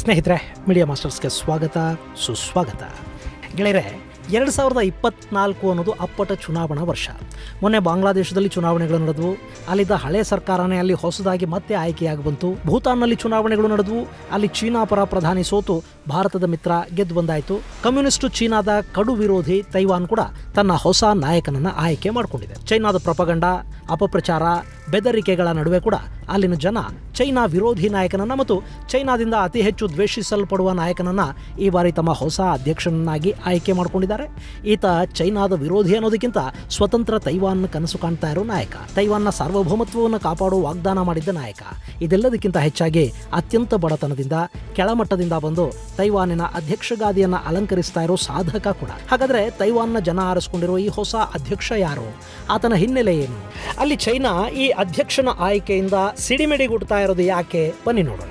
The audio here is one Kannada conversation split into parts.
ಸ್ನೇಹಿತರೆ ಮೀಡಿಯಾ ಮಾಸ್ಟರ್ಸ್ಗೆ ಸ್ವಾಗತ ಸುಸ್ವಾಗತ ಗೆಳೆಯರೆ ಎರಡು ಸಾವಿರದ ಇಪ್ಪತ್ನಾಲ್ಕು ಅನ್ನೋದು ಅಪ್ಪಟ ಚುನಾವಣಾ ವರ್ಷ ಮೊನ್ನೆ ಬಾಂಗ್ಲಾದೇಶದಲ್ಲಿ ಚುನಾವಣೆಗಳು ನಡೆದವು ಅಲ್ಲಿದ್ದ ಹಳೆ ಸರ್ಕಾರನೇ ಅಲ್ಲಿ ಹೊಸದಾಗಿ ಮತ್ತೆ ಆಯ್ಕೆಯಾಗಿ ಬಂತು ಭೂತಾನ್ನಲ್ಲಿ ಚುನಾವಣೆಗಳು ನಡೆದವು ಅಲ್ಲಿ ಚೀನಾ ಪರ ಪ್ರಧಾನಿ ಸೋತು ಭಾರತದ ಮಿತ್ರ ಗೆದ್ದು ಬಂದಾಯಿತು ಕಮ್ಯುನಿಸ್ಟು ಚೀನಾದ ಕಡು ವಿರೋಧಿ ತೈವಾನ್ ಕೂಡ ತನ್ನ ಹೊಸ ನಾಯಕನನ್ನ ಆಯ್ಕೆ ಮಾಡಿಕೊಂಡಿದೆ ಚೈನಾದ ಪ್ರಪಗಂಡ ಅಪಪ್ರಚಾರ ಬೆದರಿಕೆಗಳ ನಡುವೆ ಕೂಡ ಅಲ್ಲಿನ ಜನ ಚೈನಾ ವಿರೋಧಿ ನಾಯಕನನ್ನ ಮತ್ತು ಚೈನಾದಿಂದ ಅತಿ ಹೆಚ್ಚು ದ್ವೇಷಿಸಲ್ಪಡುವ ನಾಯಕನನ್ನ ಈ ಬಾರಿ ತಮ್ಮ ಹೊಸ ಅಧ್ಯಕ್ಷನನ್ನಾಗಿ ಆಯ್ಕೆ ಮಾಡಿಕೊಂಡಿದ್ದಾರೆ ಈತ ಚೈನಾದ ವಿರೋಧಿ ಅನ್ನೋದಕ್ಕಿಂತ ಸ್ವತಂತ್ರ ತೈವಾನ್ ಕನಸು ಕಾಣ್ತಾ ಇರೋ ನಾಯಕ ತೈವಾನ್ನ ಸಾರ್ವಭೌಮತ್ವವನ್ನು ಕಾಪಾಡುವ ವಾಗ್ದಾನ ಮಾಡಿದ್ದ ನಾಯಕ ಇದೆಲ್ಲದಕ್ಕಿಂತ ಹೆಚ್ಚಾಗಿ ಅತ್ಯಂತ ಬಡತನದಿಂದ ಕೆಳಮಟ್ಟದಿಂದ ಬಂದು ತೈವಾನಿನ ಅಧ್ಯಕ್ಷ ಗಾದಿಯನ್ನ ಅಲಂಕರಿಸ್ತಾ ಇರೋ ಸಾಧಕ ಕೂಡ ಹಾಗಾದ್ರೆ ತೈವಾನ್ನ ಜನ ಆರಿಸ್ಕೊಂಡಿರೋ ಈ ಹೊಸ ಅಧ್ಯಕ್ಷ ಯಾರು ಆತನ ಹಿನ್ನೆಲೆ ಏನು ಅಲ್ಲಿ ಚೈನಾ ಈ ಅಧ್ಯಕ್ಷನ ಆಯ್ಕೆಯಿಂದ ಸಿಡಿಮಿಡಿಗುಡ್ತಾ ಇರೋದು ಯಾಕೆ ಬನ್ನಿ ನೋಡೋಣ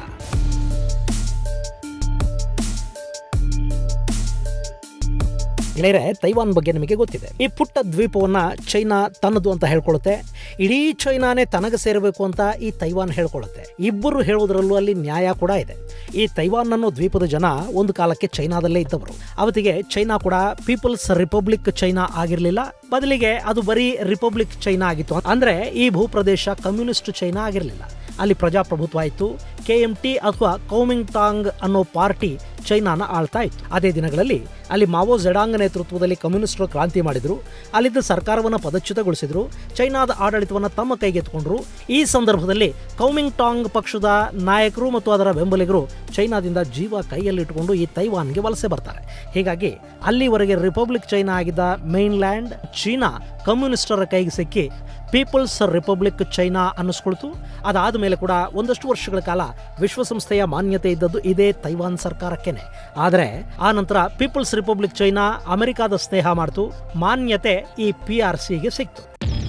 ಗೆಳೆಯರೆ ತೈವಾನ್ ಬಗ್ಗೆ ನಿಮಗೆ ಗೊತ್ತಿದೆ ಈ ಪುಟ್ಟ ದ್ವೀಪವನ್ನ ಚೈನಾ ತನ್ನದು ಅಂತ ಹೇಳ್ಕೊಳ್ಳುತ್ತೆ ಇಡೀ ಚೈನಾನೇ ತನಗೆ ಸೇರಬೇಕು ಅಂತ ಈ ತೈವಾನ್ ಹೇಳ್ಕೊಳ್ಳುತ್ತೆ ಇಬ್ಬರು ಹೇಳೋದ್ರಲ್ಲೂ ಅಲ್ಲಿ ನ್ಯಾಯ ಕೂಡ ಇದೆ ಈ ತೈವಾನ್ ಅನ್ನೋ ದ್ವೀಪದ ಜನ ಒಂದು ಕಾಲಕ್ಕೆ ಚೈನಾದಲ್ಲೇ ಇದ್ದವರು ಅವತ್ತಿಗೆ ಚೈನಾ ಕೂಡ ಪೀಪಲ್ಸ್ ರಿಪಬ್ಲಿಕ್ ಚೈನಾ ಆಗಿರಲಿಲ್ಲ ಬದಲಿಗೆ ಅದು ಬರೀ ರಿಪಬ್ಲಿಕ್ ಚೈನಾ ಆಗಿತ್ತು ಅಂದ್ರೆ ಈ ಭೂಪ್ರದೇಶ ಕಮ್ಯುನಿಸ್ಟ್ ಚೈನಾ ಆಗಿರಲಿಲ್ಲ ಅಲ್ಲಿ ಪ್ರಜಾಪ್ರಭುತ್ವ ಆಯಿತು ಕೆ ಎಂ ಟಿ ಅಥವಾ ಕೌಮಿಂಗ್ ಟಾಂಗ್ ಅನ್ನೋ ಪಾರ್ಟಿ ಚೈನಾನ ಆಳ್ತಾ ಇತ್ತು ಅದೇ ದಿನಗಳಲ್ಲಿ ಅಲ್ಲಿ ಮಾವೋ ಜೆಡಾಂಗ್ ನೇತೃತ್ವದಲ್ಲಿ ಕಮ್ಯುನಿಸ್ಟರು ಕ್ರಾಂತಿ ಮಾಡಿದ್ರು ಅಲ್ಲಿದ್ದ ಸರ್ಕಾರವನ್ನು ಪದಚ್ಯುತಗೊಳಿಸಿದ್ರು ಚೈನಾದ ಆಡಳಿತವನ್ನು ತಮ್ಮ ಕೈಗೆತ್ಕೊಂಡ್ರು ಈ ಸಂದರ್ಭದಲ್ಲಿ ಕೌಮಿಂಗ್ ಟಾಂಗ್ ಪಕ್ಷದ ನಾಯಕರು ಮತ್ತು ಅದರ ಬೆಂಬಲಿಗರು ಚೈನಾದಿಂದ ಜೀವ ಕೈಯಲ್ಲಿಟ್ಟುಕೊಂಡು ಈ ತೈವಾನ್ಗೆ ವಲಸೆ ಬರ್ತಾರೆ ಹೀಗಾಗಿ ಅಲ್ಲಿವರೆಗೆ ರಿಪಬ್ಲಿಕ್ ಚೈನಾ ಆಗಿದ್ದ ಮೇನ್ಲ್ಯಾಂಡ್ ಚೀನಾ ಕಮ್ಯುನಿಸ್ಟರ ಕೈಗೆ ಸಿಕ್ಕಿ ಪೀಪಲ್ಸ್ ರಿಪಬ್ಲಿಕ್ ಚೈನಾ ಅನ್ನಿಸ್ಕೊಳ್ತು ಅದಾದ ಮೇಲೆ ಕೂಡ ಒಂದಷ್ಟು ವರ್ಷಗಳ ಕಾಲ ವಿಶ್ವಸಂಸ್ಥೆಯ ಮಾನ್ಯತೆ ಇದ್ದದ್ದು ಇದೇ ತೈವಾನ್ ಸರ್ಕಾರಕ್ಕೇನೆ ಆದರೆ ಆ ನಂತರ ಪೀಪಲ್ಸ್ ರಿಪಬ್ಲಿಕ್ ಚೈನಾ ಅಮೆರಿಕಾದ ಸ್ನೇಹ ಮಾಡ್ತು ಮಾನ್ಯತೆ ಈ ಪಿ ಆರ್ ಸಿಗೆ ಸಿಕ್ತು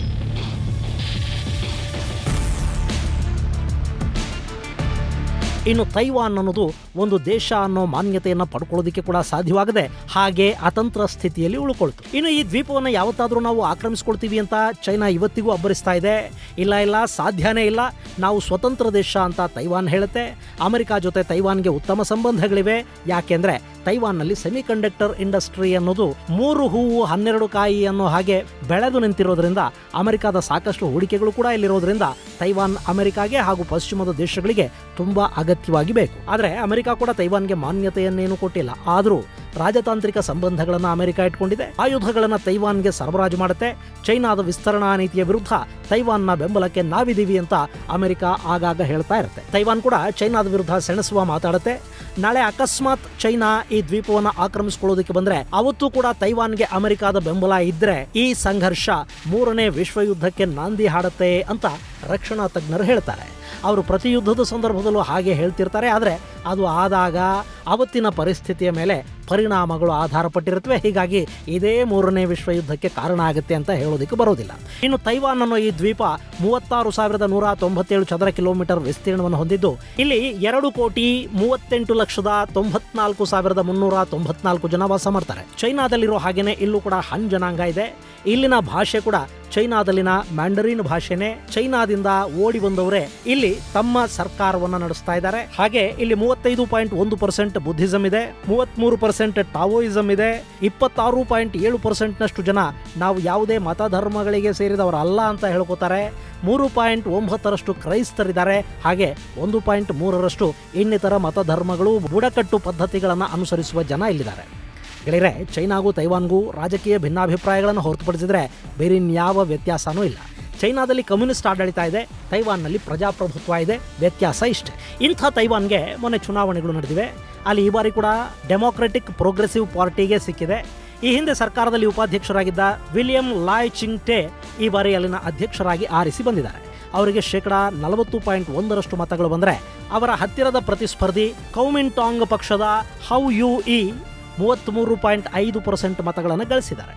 ಇನ್ನು ತೈವಾನ್ ಅನ್ನೋದು ಒಂದು ದೇಶ ಅನ್ನೋ ಮಾನ್ಯತೆಯನ್ನು ಪಡ್ಕೊಳ್ಳೋದಕ್ಕೆ ಕೂಡ ಸಾಧ್ಯವಾಗದೆ ಹಾಗೆ ಅತಂತ್ರ ಸ್ಥಿತಿಯಲ್ಲಿ ಉಳ್ಕೊಳ್ತು ಇನ್ನು ಈ ದ್ವೀಪವನ್ನು ಯಾವತ್ತಾದರೂ ನಾವು ಆಕ್ರಮಿಸ್ಕೊಳ್ತೀವಿ ಅಂತ ಚೈನಾ ಇವತ್ತಿಗೂ ಅಬ್ಬರಿಸ್ತಾ ಇದೆ ಇಲ್ಲ ಇಲ್ಲ ಸಾಧ್ಯನೇ ಇಲ್ಲ ನಾವು ಸ್ವತಂತ್ರ ದೇಶ ಅಂತ ತೈವಾನ್ ಹೇಳುತ್ತೆ ಅಮೆರಿಕ ಜೊತೆ ತೈವಾನ್ಗೆ ಉತ್ತಮ ಸಂಬಂಧಗಳಿವೆ ಯಾಕೆಂದ್ರೆ ತೈವಾನ್ನಲ್ಲಿ ಸೆಮಿಕಂಡಕ್ಟರ್ ಇಂಡಸ್ಟ್ರಿ ಅನ್ನೋದು ಮೂರು ಹೂವು ಹನ್ನೆರಡು ಕಾಯಿ ಅನ್ನೋ ಹಾಗೆ ಬೆಳೆದು ನಿಂತಿರೋದ್ರಿಂದ ಅಮೆರಿಕದ ಸಾಕಷ್ಟು ಹೂಡಿಕೆಗಳು ಕೂಡ ಇಲ್ಲಿರೋದ್ರಿಂದ ತೈವಾನ್ ಅಮೆರಿಕಾಗೆ ಹಾಗೂ ಪಶ್ಚಿಮದ ದೇಶಗಳಿಗೆ ತುಂಬಾ ಅಗತ್ಯವಾಗಿ ಬೇಕು ಆದರೆ ಅಮೆರಿಕ ಕೂಡ ತೈವಾನ್ಗೆ ಮಾನ್ಯತೆಯನ್ನೇನು ಕೊಟ್ಟಿಲ್ಲ ಆದರೂ ರಾಜತಾಂತ್ರಿಕ ಸಂಬಂಧಗಳನ್ನು ಅಮೆರಿಕ ಇಟ್ಕೊಂಡಿದೆ ಆಯುಧಗಳನ್ನು ತೈವಾನ್ಗೆ ಸರಬರಾಜು ಮಾಡುತ್ತೆ ಚೈನಾದ ವಿಸ್ತರಣಾ ನೀತಿಯ ವಿರುದ್ಧ ತೈವಾನ್ನ ಬೆಂಬಲಕ್ಕೆ ನಾವಿದೀವಿ ಅಂತ ಅಮೆರಿಕ ಆಗಾಗ ಹೇಳ್ತಾ ಇರುತ್ತೆ ತೈವಾನ್ ಕೂಡ ಚೈನಾದ ವಿರುದ್ಧ ಸೆಣಸುವ ಮಾತಾಡುತ್ತೆ ನಾಳೆ ಅಕಸ್ಮಾತ್ ಚೈನಾ ಈ ದ್ವೀಪವನ್ನು ಆಕ್ರಮಿಸಿಕೊಳ್ಳೋದಕ್ಕೆ ಬಂದ್ರೆ ಅವತ್ತು ಕೂಡ ತೈವಾನ್ಗೆ ಅಮೆರಿಕಾದ ಬೆಂಬಲ ಇದ್ರೆ ಈ ಸಂಘರ್ಷ ಮೂರನೇ ವಿಶ್ವ ಯುದ್ಧಕ್ಕೆ ನಾಂದಿ ಹಾಡುತ್ತೆ ಅಂತ ರಕ್ಷಣಾ ತಜ್ಞರು ಹೇಳ್ತಾರೆ ಅವರು ಪ್ರತಿ ಯುದ್ಧದ ಸಂದರ್ಭದಲ್ಲೂ ಹಾಗೆ ಹೇಳ್ತಿರ್ತಾರೆ ಆದರೆ ಅದು ಆದಾಗ ಅವತ್ತಿನ ಪರಿಸ್ಥಿತಿಯ ಮೇಲೆ ಪರಿಣಾಮಗಳು ಆಧಾರಪಟ್ಟಿರುತ್ತವೆ ಹೀಗಾಗಿ ಇದೇ ಮೂರನೇ ವಿಶ್ವ ಯುದ್ಧಕ್ಕೆ ಕಾರಣ ಆಗುತ್ತೆ ಅಂತ ಹೇಳೋದಕ್ಕೆ ಬರೋದಿಲ್ಲ ಇನ್ನು ತೈವಾನ್ ಅನ್ನೋ ಈ ದ್ವೀಪ ಮೂವತ್ತಾರು ಸಾವಿರದ ನೂರ ತೊಂಬತ್ತೇಳು ಚದರ ಕಿಲೋಮೀಟರ್ ವಿಸ್ತೀರ್ಣವನ್ನು ಹೊಂದಿದ್ದು ಇಲ್ಲಿ ಎರಡು ಕೋಟಿ ಮೂವತ್ತೆಂಟು ಲಕ್ಷದ ತೊಂಬತ್ನಾಲ್ಕು ಸಾವಿರದ ಮುನ್ನೂರ ತೊಂಬತ್ನಾಲ್ಕು ಜನ ವಾಸ ಮಾಡ್ತಾರೆ ಚೈನಾದಲ್ಲಿರೋ ಹಾಗೇನೆ ಇಲ್ಲೂ ಕೂಡ ಹನ್ ಜನಾಂಗ ಇದೆ ಇಲ್ಲಿನ ಭಾಷೆ ಕೂಡ ಚೈನಾದಲ್ಲಿನ ಮ್ಯಾಂಡರಿನ್ ಭಾಷೆನೇ ಚೈನಾದಿಂದ ಓಡಿ ಬಂದವರೇ ಇಲ್ಲಿ ತಮ್ಮ ಸರ್ಕಾರವನ್ನ ನಡೆಸ್ತಾ ಇದ್ದಾರೆ ಹಾಗೆ ಇಲ್ಲಿ ಮೂವತ್ತೈದು ಪಾಯಿಂಟ್ ಒಂದು ಪರ್ಸೆಂಟ್ ಬುದ್ಧಿಸಂ ಇದೆ ಮೂವತ್ಮೂರು ಪರ್ಸೆಂಟ್ ಟಾವೋಯಿಸಂ ಇದೆ ಇಪ್ಪತ್ತಾರು ಪಾಯಿಂಟ್ ಏಳು ಪರ್ಸೆಂಟ್ನಷ್ಟು ಜನ ನಾವು ಯಾವುದೇ ಮತಧರ್ಮಗಳಿಗೆ ಸೇರಿದವರಲ್ಲ ಅಂತ ಹೇಳ್ಕೊತಾರೆ ಮೂರು ಪಾಯಿಂಟ್ ಒಂಬತ್ತರಷ್ಟು ಕ್ರೈಸ್ತರಿದ್ದಾರೆ ಹಾಗೆ ಒಂದು ಪಾಯಿಂಟ್ ಮೂರರಷ್ಟು ಇನ್ನಿತರ ಮತಧರ್ಮಗಳು ಬುಡಕಟ್ಟು ಪದ್ಧತಿಗಳನ್ನು ಅನುಸರಿಸುವ ಜನ ಇಲ್ಲಿದ್ದಾರೆ ಗೆಳೆಯರೆ ಚೈನಾಗೂ ತೈವಾನ್ಗೂ ರಾಜಕೀಯ ಭಿನ್ನಾಭಿಪ್ರಾಯಗಳನ್ನು ಹೊರತುಪಡಿಸಿದ್ರೆ ಬೇರೆ ಇನ್ಯಾವ ವ್ಯತ್ಯಾಸನೂ ಇಲ್ಲ ಚೈನಾದಲ್ಲಿ ಕಮ್ಯುನಿಸ್ಟ್ ಆಡಳಿತ ಇದೆ ತೈವಾನ್ನಲ್ಲಿ ಪ್ರಜಾಪ್ರಭುತ್ವ ಇದೆ ವ್ಯತ್ಯಾಸ ಇಷ್ಟೇ ಇಂಥ ತೈವಾನ್ಗೆ ಮೊನ್ನೆ ಚುನಾವಣೆಗಳು ನಡೆದಿವೆ ಅಲ್ಲಿ ಈ ಬಾರಿ ಕೂಡ ಡೆಮೋಕ್ರೆಟಿಕ್ ಪ್ರೋಗ್ರೆಸಿವ್ ಪಾರ್ಟಿಗೆ ಸಿಕ್ಕಿದೆ ಈ ಹಿಂದೆ ಸರ್ಕಾರದಲ್ಲಿ ಉಪಾಧ್ಯಕ್ಷರಾಗಿದ್ದ ವಿಲಿಯಂ ಲಾಯ್ ಚಿಂಗ್ಟೆ ಈ ಬಾರಿ ಅಲ್ಲಿನ ಅಧ್ಯಕ್ಷರಾಗಿ ಆರಿಸಿ ಬಂದಿದ್ದಾರೆ ಅವರಿಗೆ ಶೇಕಡ ನಲವತ್ತು ಪಾಯಿಂಟ್ ಒಂದರಷ್ಟು ಮತಗಳು ಬಂದರೆ ಅವರ ಹತ್ತಿರದ ಪ್ರತಿಸ್ಪರ್ಧಿ ಕೌಮಿಂಟಾಂಗ್ ಪಕ್ಷದ ಹೌ ಯು ಇ ಮೂವತ್ತ್ಮೂರು ಪಾಯಿಂಟ್ ಐದು ಪರ್ಸೆಂಟ್ ಮತಗಳನ್ನು ಗಳಿಸಿದ್ದಾರೆ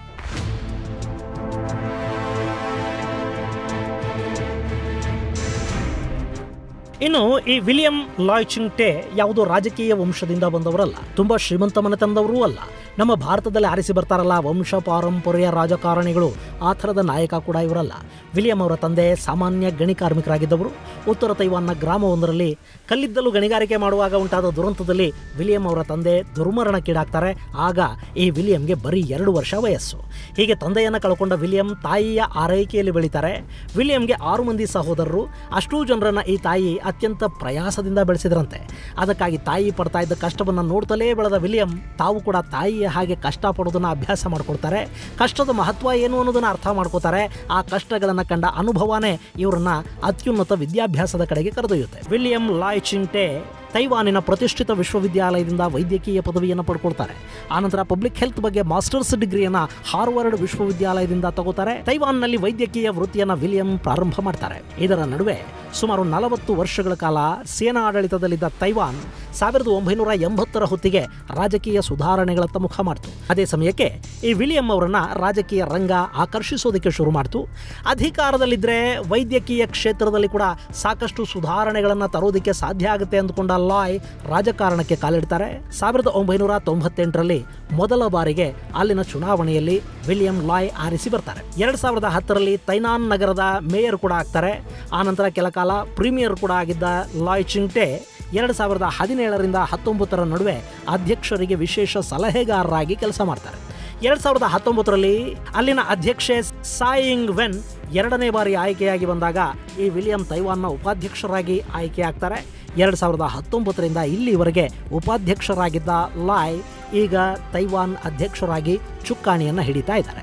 ಇನ್ನು ಈ ವಿಲಿಯಂ ಲಾಯ್ಚಿಂಗ್ ಟೇ ಯಾವುದೋ ರಾಜಕೀಯ ವಂಶದಿಂದ ಬಂದವರಲ್ಲ ತುಂಬಾ ಶ್ರೀಮಂತ ಮನೆತನದವರೂ ಅಲ್ಲ ನಮ್ಮ ಭಾರತದಲ್ಲಿ ಆರಿಸಿ ಬರ್ತಾರಲ್ಲ ವಂಶ ಪಾರಂಪರ್ಯ ರಾಜಕಾರಣಿಗಳು ಆ ಥರದ ನಾಯಕ ಕೂಡ ಇವರಲ್ಲ ವಿಲಿಯಂ ಅವರ ತಂದೆ ಸಾಮಾನ್ಯ ಗಣಿ ಕಾರ್ಮಿಕರಾಗಿದ್ದವರು ಉತ್ತರ ತೈವಾನ್ನ ಗ್ರಾಮವೊಂದರಲ್ಲಿ ಕಲ್ಲಿದ್ದಲು ಗಣಿಗಾರಿಕೆ ಮಾಡುವಾಗ ಉಂಟಾದ ದುರಂತದಲ್ಲಿ ವಿಲಿಯಂ ಅವರ ತಂದೆ ದುರ್ಮರಣಕ್ಕೀಡಾಗ್ತಾರೆ ಆಗ ಈ ವಿಲಿಯಂಗೆ ಬರೀ ಎರಡು ವರ್ಷ ವಯಸ್ಸು ಹೀಗೆ ತಂದೆಯನ್ನು ಕಳ್ಕೊಂಡ ವಿಲಿಯಂ ತಾಯಿಯ ಆರೈಕೆಯಲ್ಲಿ ಬೆಳೀತಾರೆ ವಿಲಿಯಂಗೆ ಆರು ಮಂದಿ ಸಹೋದರರು ಅಷ್ಟೂ ಜನರನ್ನ ಈ ತಾಯಿ ಅತ್ಯಂತ ಪ್ರಯಾಸದಿಂದ ಬೆಳೆಸಿದ್ರಂತೆ ಅದಕ್ಕಾಗಿ ತಾಯಿ ಪಡ್ತಾ ಇದ್ದ ಕಷ್ಟವನ್ನು ನೋಡ್ತಲೇ ಬೆಳೆದ ವಿಲಿಯಂ ತಾವು ಕೂಡ ತಾಯಿಯ ಹಾಗೆ ಕಷ್ಟ ಪಡೋದನ್ನ ಅಭ್ಯಾಸ ಮಾಡ್ಕೊಳ್ತಾರೆ ಕಷ್ಟದ ಮಹತ್ವ ಏನು ಅನ್ನೋದನ್ನ ಅರ್ಥ ಮಾಡ್ಕೋತಾರೆ ಆ ಕಷ್ಟಗಳನ್ನು ಕಂಡ ಅನುಭವನೇ ಇವರನ್ನ ಅತ್ಯುನ್ನತ ವಿದ್ಯಾಭ್ಯಾಸದ ಕಡೆಗೆ ಕರೆದೊಯ್ಯುತ್ತೆ ವಿಲಿಯಂ ಲಾಯ್ ಚಿಂಟೆ ತೈವಾನಿನ ಪ್ರತಿಷ್ಠಿತ ವಿಶ್ವವಿದ್ಯಾಲಯದಿಂದ ವೈದ್ಯಕೀಯ ಪದವಿಯನ್ನು ಪಡ್ಕೊಳ್ತಾರೆ ಆನಂತರ ಪಬ್ಲಿಕ್ ಹೆಲ್ತ್ ಬಗ್ಗೆ ಮಾಸ್ಟರ್ಸ್ ಡಿಗ್ರಿಯನ್ನ ಹಾರ್ವರ್ಡ್ ವಿಶ್ವವಿದ್ಯಾಲಯದಿಂದ ತಗೋತಾರೆ ತೈವಾನ್ನಲ್ಲಿ ವೈದ್ಯಕೀಯ ವೃತ್ತಿಯನ್ನ ವಿಲಿಯಂ ಪ್ರಾರಂಭ ಮಾಡ್ತಾರೆ ಇದರ ನಡುವೆ ಸುಮಾರು ನಲವತ್ತು ವರ್ಷಗಳ ಕಾಲ ಸೇನಾ ಆಡಳಿತದಲ್ಲಿದ್ದ ತೈವಾನ್ ಸಾವಿರದ ಒಂಬೈನೂರ ಎಂಬತ್ತರ ಹೊತ್ತಿಗೆ ರಾಜಕೀಯ ಸುಧಾರಣೆಗಳತ್ತ ಮುಖ ಮಾಡಿತು ಅದೇ ಸಮಯಕ್ಕೆ ಈ ವಿಲಿಯಂ ಅವರನ್ನ ರಾಜಕೀಯ ರಂಗ ಆಕರ್ಷಿಸೋದಕ್ಕೆ ಶುರು ಮಾಡಿತು ಅಧಿಕಾರದಲ್ಲಿದ್ದರೆ ವೈದ್ಯಕೀಯ ಕ್ಷೇತ್ರದಲ್ಲಿ ಕೂಡ ಸಾಕಷ್ಟು ಸುಧಾರಣೆಗಳನ್ನು ತರೋದಕ್ಕೆ ಸಾಧ್ಯ ಆಗುತ್ತೆ ಅಂದ್ಕೊಂಡ ಲಾಯ್ ರಾಜಕಾರಣಕ್ಕೆ ಕಾಲಿಡ್ತಾರೆ ಸಾವಿರದ ಒಂಬೈನೂರ ತೊಂಬತ್ತೆಂಟರಲ್ಲಿ ಮೊದಲ ಬಾರಿಗೆ ಅಲ್ಲಿನ ಚುನಾವಣೆಯಲ್ಲಿ ವಿಲಿಯಂ ಲಾಯ್ ಆರಿಸಿ ಬರ್ತಾರೆ ಎರಡ್ ಸಾವಿರದ ಹತ್ತರಲ್ಲಿ ತೈನಾನ್ ನಗರದ ಮೇಯರ್ ಕೂಡ ಆಗ್ತಾರೆ ಆನಂತರ ಕೆಲ ಕಾಲ ಪ್ರೀಮಿಯರ್ ಕೂಡ ಆಗಿದ್ದ ಲಾಯ್ ಚಿಂಗ್ಟೆ ಎರಡು ಸಾವಿರದ ಹದಿನೇಳರಿಂದ ಹತ್ತೊಂಬತ್ತರ ನಡುವೆ ಅಧ್ಯಕ್ಷರಿಗೆ ವಿಶೇಷ ಸಲಹೆಗಾರರಾಗಿ ಕೆಲಸ ಮಾಡ್ತಾರೆ ಎರಡು ಸಾವಿರದ ಹತ್ತೊಂಬತ್ತರಲ್ಲಿ ಅಲ್ಲಿನ ಅಧ್ಯಕ್ಷೆ ಸಾಯಿಂಗ್ ವೆನ್ ಎರಡನೇ ಬಾರಿ ಆಯ್ಕೆಯಾಗಿ ಬಂದಾಗ ಈ ವಿಲಿಯಂ ತೈವಾನ್ನ ಉಪಾಧ್ಯಕ್ಷರಾಗಿ ಆಯ್ಕೆಯಾಗ್ತಾರೆ ಎರಡು ಸಾವಿರದ ಹತ್ತೊಂಬತ್ತರಿಂದ ಇಲ್ಲಿವರೆಗೆ ಉಪಾಧ್ಯಕ್ಷರಾಗಿದ್ದ ಲಾಯ್ ಈಗ ತೈವಾನ್ ಅಧ್ಯಕ್ಷರಾಗಿ ಚುಕ್ಕಾಣಿಯನ್ನು ಹಿಡಿತಾ ಇದ್ದಾರೆ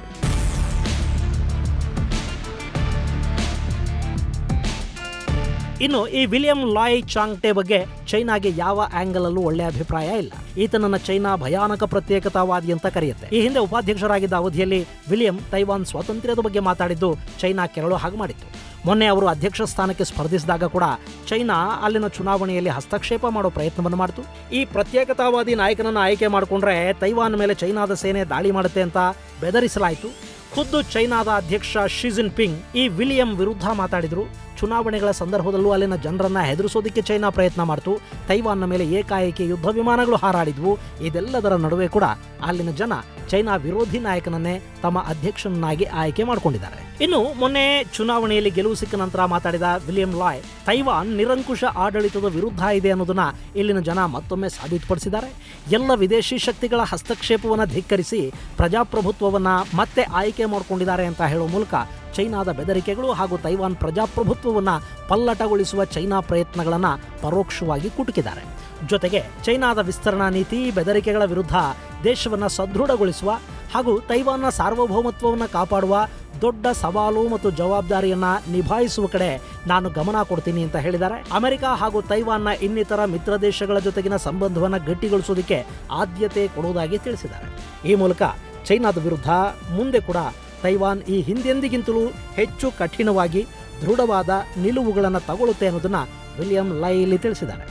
ಇನ್ನು ಈ ವಿಲಿಯಂ ಲಾಯ್ ಚಾಂಗ್ಟೆ ಬಗ್ಗೆ ಚೈನಾಗೆ ಯಾವ ಆಂಗಲ್ ಅಲ್ಲೂ ಒಳ್ಳೆಯ ಅಭಿಪ್ರಾಯ ಇಲ್ಲ ಈತನನ್ನ ಚೈನಾ ಭಯಾನಕ ಪ್ರತ್ಯೇಕತಾವಾದಿ ಅಂತ ಕರೆಯುತ್ತೆ ಈ ಹಿಂದೆ ಉಪಾಧ್ಯಕ್ಷರಾಗಿದ್ದ ಅವಧಿಯಲ್ಲಿ ವಿಲಿಯಂ ತೈವಾನ್ ಸ್ವಾತಂತ್ರ್ಯದ ಬಗ್ಗೆ ಮಾತಾಡಿದ್ದು ಚೈನಾ ಕೆರಳು ಹಾಗೆ ಮಾಡಿತ್ತು ಮೊನ್ನೆ ಅವರು ಅಧ್ಯಕ್ಷ ಸ್ಥಾನಕ್ಕೆ ಸ್ಪರ್ಧಿಸಿದಾಗ ಕೂಡ ಚೈನಾ ಅಲ್ಲಿನ ಚುನಾವಣೆಯಲ್ಲಿ ಹಸ್ತಕ್ಷೇಪ ಮಾಡೋ ಪ್ರಯತ್ನವನ್ನು ಮಾಡಿತು ಈ ಪ್ರತ್ಯೇಕತಾವಾದಿ ನಾಯಕನನ್ನು ಆಯ್ಕೆ ಮಾಡಿಕೊಂಡ್ರೆ ತೈವಾನ್ ಮೇಲೆ ಚೈನಾದ ಸೇನೆ ದಾಳಿ ಮಾಡುತ್ತೆ ಅಂತ ಬೆದರಿಸಲಾಯಿತು ಖುದ್ದು ಚೈನಾದ ಅಧ್ಯಕ್ಷ ಶಿಜಿನ್ ಪಿಂಗ್ ಈ ವಿಲಿಯಂ ವಿರುದ್ಧ ಮಾತಾಡಿದ್ರು ಚುನಾವಣೆಗಳ ಸಂದರ್ಭದಲ್ಲೂ ಅಲ್ಲಿನ ಜನರನ್ನ ಹೆದರಿಸೋದಕ್ಕೆ ಚೈನಾ ಪ್ರಯತ್ನ ಮಾಡಿತು ತೈವಾನ್ನ ಮೇಲೆ ಏಕಾಏಕಿ ಯುದ್ಧ ವಿಮಾನಗಳು ಹಾರಾಡಿದ್ವು ಇದೆಲ್ಲದರ ನಡುವೆ ಕೂಡ ಅಲ್ಲಿನ ಜನ ಚೈನಾ ವಿರೋಧಿ ನಾಯಕನನ್ನೇ ತಮ್ಮ ಅಧ್ಯಕ್ಷನನ್ನಾಗಿ ಆಯ್ಕೆ ಮಾಡಿಕೊಂಡಿದ್ದಾರೆ ಇನ್ನು ಮೊನ್ನೆ ಚುನಾವಣೆಯಲ್ಲಿ ಗೆಲುವು ಸಿಕ್ಕ ನಂತರ ಮಾತಾಡಿದ ವಿಲಿಯಂ ಲಾಯ್ ತೈವಾನ್ ನಿರಂಕುಶ ಆಡಳಿತದ ವಿರುದ್ಧ ಇದೆ ಅನ್ನೋದನ್ನ ಇಲ್ಲಿನ ಜನ ಮತ್ತೊಮ್ಮೆ ಸಾಬೀತುಪಡಿಸಿದ್ದಾರೆ ಎಲ್ಲ ವಿದೇಶಿ ಶಕ್ತಿಗಳ ಹಸ್ತಕ್ಷೇಪವನ್ನು ಧಿಕ್ಕರಿಸಿ ಪ್ರಜಾಪ್ರಭುತ್ವವನ್ನ ಮತ್ತೆ ಆಯ್ಕೆ ಮಾಡಿಕೊಂಡಿದ್ದಾರೆ ಅಂತ ಹೇಳೋ ಮೂಲಕ ಚೈನಾದ ಬೆದರಿಕೆಗಳು ಹಾಗೂ ತೈವಾನ್ ಪ್ರಜಾಪ್ರಭುತ್ವವನ್ನ ಪಲ್ಲಟಗೊಳಿಸುವ ಚೈನಾ ಪ್ರಯತ್ನಗಳನ್ನು ಪರೋಕ್ಷವಾಗಿ ಕುಟುಕಿದ್ದಾರೆ ಜೊತೆಗೆ ಚೈನಾದ ವಿಸ್ತರಣಾ ನೀತಿ ಬೆದರಿಕೆಗಳ ವಿರುದ್ಧ ದೇಶವನ್ನು ಸದೃಢಗೊಳಿಸುವ ಹಾಗೂ ತೈವಾನ್ನ ಸಾರ್ವಭೌಮತ್ವವನ್ನು ಕಾಪಾಡುವ ದೊಡ್ಡ ಸವಾಲು ಮತ್ತು ಜವಾಬ್ದಾರಿಯನ್ನ ನಿಭಾಯಿಸುವ ಕಡೆ ನಾನು ಗಮನ ಕೊಡ್ತೀನಿ ಅಂತ ಹೇಳಿದ್ದಾರೆ ಅಮೆರಿಕ ಹಾಗೂ ತೈವಾನ್ನ ಇನ್ನಿತರ ಮಿತ್ರ ದೇಶಗಳ ಜೊತೆಗಿನ ಸಂಬಂಧವನ್ನು ಗಟ್ಟಿಗೊಳಿಸೋದಕ್ಕೆ ಆದ್ಯತೆ ಕೊಡುವುದಾಗಿ ತಿಳಿಸಿದ್ದಾರೆ ಈ ಮೂಲಕ ಚೈನಾದ ವಿರುದ್ಧ ಮುಂದೆ ಕೂಡ ತೈವಾನ್ ಈ ಹಿಂದೆಂದಿಗಿಂತಲೂ ಹೆಚ್ಚು ಕಠಿಣವಾಗಿ ದೃಢವಾದ ನಿಲುವುಗಳನ್ನು ತಗೊಳ್ಳುತ್ತೆ ಅನ್ನೋದನ್ನ ವಿಲಿಯಂ ಲೈಲಿ ತಿಳಿಸಿದ್ದಾರೆ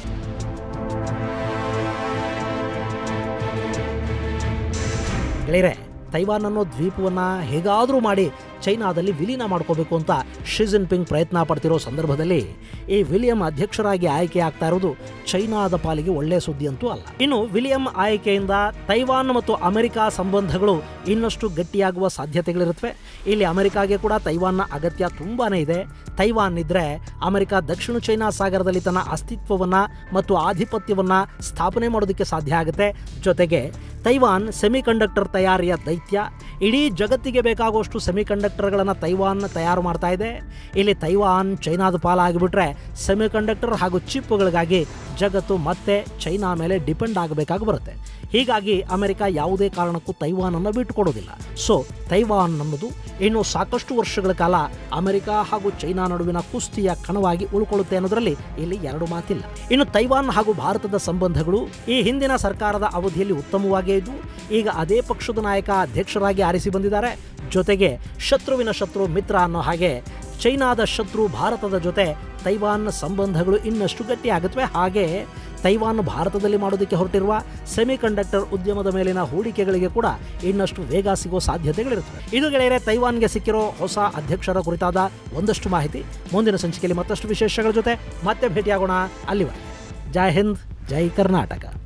ಗೆಳೆಯರೆ ತೈವಾನ್ ಅನ್ನೋ ದ್ವೀಪವನ್ನು ಹೇಗಾದರೂ ಮಾಡಿ ಚೈನಾದಲ್ಲಿ ವಿಲೀನ ಮಾಡ್ಕೋಬೇಕು ಅಂತ ಶಿ ಜಿನ್ಪಿಂಗ್ ಪ್ರಯತ್ನ ಪಡ್ತಿರೋ ಸಂದರ್ಭದಲ್ಲಿ ಈ ವಿಲಿಯಂ ಅಧ್ಯಕ್ಷರಾಗಿ ಆಯ್ಕೆ ಆಗ್ತಾ ಇರೋದು ಚೈನಾದ ಪಾಲಿಗೆ ಒಳ್ಳೆಯ ಸುದ್ದಿ ಅಂತೂ ಅಲ್ಲ ಇನ್ನು ವಿಲಿಯಂ ಆಯ್ಕೆಯಿಂದ ತೈವಾನ್ ಮತ್ತು ಅಮೆರಿಕ ಸಂಬಂಧಗಳು ಇನ್ನಷ್ಟು ಗಟ್ಟಿಯಾಗುವ ಸಾಧ್ಯತೆಗಳಿರುತ್ತವೆ ಇಲ್ಲಿ ಅಮೆರಿಕಾಗೆ ಕೂಡ ತೈವಾನ್ನ ಅಗತ್ಯ ತುಂಬಾನೇ ಇದೆ ತೈವಾನ್ ಇದ್ರೆ ಅಮೆರಿಕ ದಕ್ಷಿಣ ಚೈನಾ ಸಾಗರದಲ್ಲಿ ತನ್ನ ಅಸ್ತಿತ್ವವನ್ನ ಮತ್ತು ಆಧಿಪತ್ಯವನ್ನ ಸ್ಥಾಪನೆ ಮಾಡೋದಕ್ಕೆ ಸಾಧ್ಯ ಆಗುತ್ತೆ ಜೊತೆಗೆ ತೈವಾನ್ ಸೆಮಿಕಂಡಕ್ಟರ್ ತಯಾರಿಯ ದೈತ್ಯ ಇಡೀ ಜಗತ್ತಿಗೆ ಬೇಕಾಗುವಷ್ಟು ಸೆಮಿಕಂಡಕ್ಟರ್ಗಳನ್ನು ತೈವಾನ್ ತಯಾರು ಮಾಡ್ತಾ ಇದೆ ಇಲ್ಲಿ ತೈವಾನ್ ಚೈನಾದ ಪಾಲಾಗಿಬಿಟ್ರೆ ಸೆಮಿಕಂಡಕ್ಟರ್ ಹಾಗೂ ಚಿಪ್ಗಳಿಗಾಗಿ ಜಗತ್ತು ಮತ್ತೆ ಚೈನಾ ಮೇಲೆ ಡಿಪೆಂಡ್ ಆಗಬೇಕಾಗಿ ಬರುತ್ತೆ ಹೀಗಾಗಿ ಅಮೆರಿಕ ಯಾವುದೇ ಕಾರಣಕ್ಕೂ ತೈವಾನನ್ನು ಬಿಟ್ಟುಕೊಡೋದಿಲ್ಲ ಸೊ ತೈವಾನ್ ಅನ್ನೋದು ಇನ್ನು ಸಾಕಷ್ಟು ವರ್ಷಗಳ ಕಾಲ ಅಮೆರಿಕ ಹಾಗೂ ಚೈನಾ ನಡುವಿನ ಕುಸ್ತಿಯ ಕಣವಾಗಿ ಉಳ್ಕೊಳ್ಳುತ್ತೆ ಅನ್ನೋದರಲ್ಲಿ ಇಲ್ಲಿ ಎರಡು ಮಾತಿಲ್ಲ ಇನ್ನು ತೈವಾನ್ ಹಾಗೂ ಭಾರತದ ಸಂಬಂಧಗಳು ಈ ಹಿಂದಿನ ಸರ್ಕಾರದ ಅವಧಿಯಲ್ಲಿ ಉತ್ತಮವಾಗಿಯೇ ಇದ್ದು ಈಗ ಅದೇ ಪಕ್ಷದ ನಾಯಕ ಅಧ್ಯಕ್ಷರಾಗಿ ಆರಿಸಿ ಬಂದಿದ್ದಾರೆ ಜೊತೆಗೆ ಶತ್ರುವಿನ ಶತ್ರು ಮಿತ್ರ ಅನ್ನೋ ಹಾಗೆ ಚೈನಾದ ಶತ್ರು ಭಾರತದ ಜೊತೆ ತೈವಾನ್ ಸಂಬಂಧಗಳು ಇನ್ನಷ್ಟು ಗಟ್ಟಿಯಾಗುತ್ತವೆ ಹಾಗೆ ತೈವಾನ್ ಭಾರತದಲ್ಲಿ ಮಾಡೋದಕ್ಕೆ ಹೊರಟಿರುವ ಸೆಮಿಕಂಡಕ್ಟರ್ ಉದ್ಯಮದ ಮೇಲಿನ ಹೂಡಿಕೆಗಳಿಗೆ ಕೂಡ ಇನ್ನಷ್ಟು ವೇಗ ಸಿಗೋ ಸಾಧ್ಯತೆಗಳಿರುತ್ತವೆ ಇದು ಗೆಳೆಯರೆ ತೈವಾನ್ಗೆ ಸಿಕ್ಕಿರೋ ಹೊಸ ಅಧ್ಯಕ್ಷರ ಕುರಿತಾದ ಒಂದಷ್ಟು ಮಾಹಿತಿ ಮುಂದಿನ ಸಂಚಿಕೆಯಲ್ಲಿ ಮತ್ತಷ್ಟು ವಿಶೇಷಗಳ ಜೊತೆ ಮತ್ತೆ ಭೇಟಿಯಾಗೋಣ ಅಲ್ಲಿವರೆಗೆ ಜೈ ಹಿಂದ್ ಜೈ ಕರ್ನಾಟಕ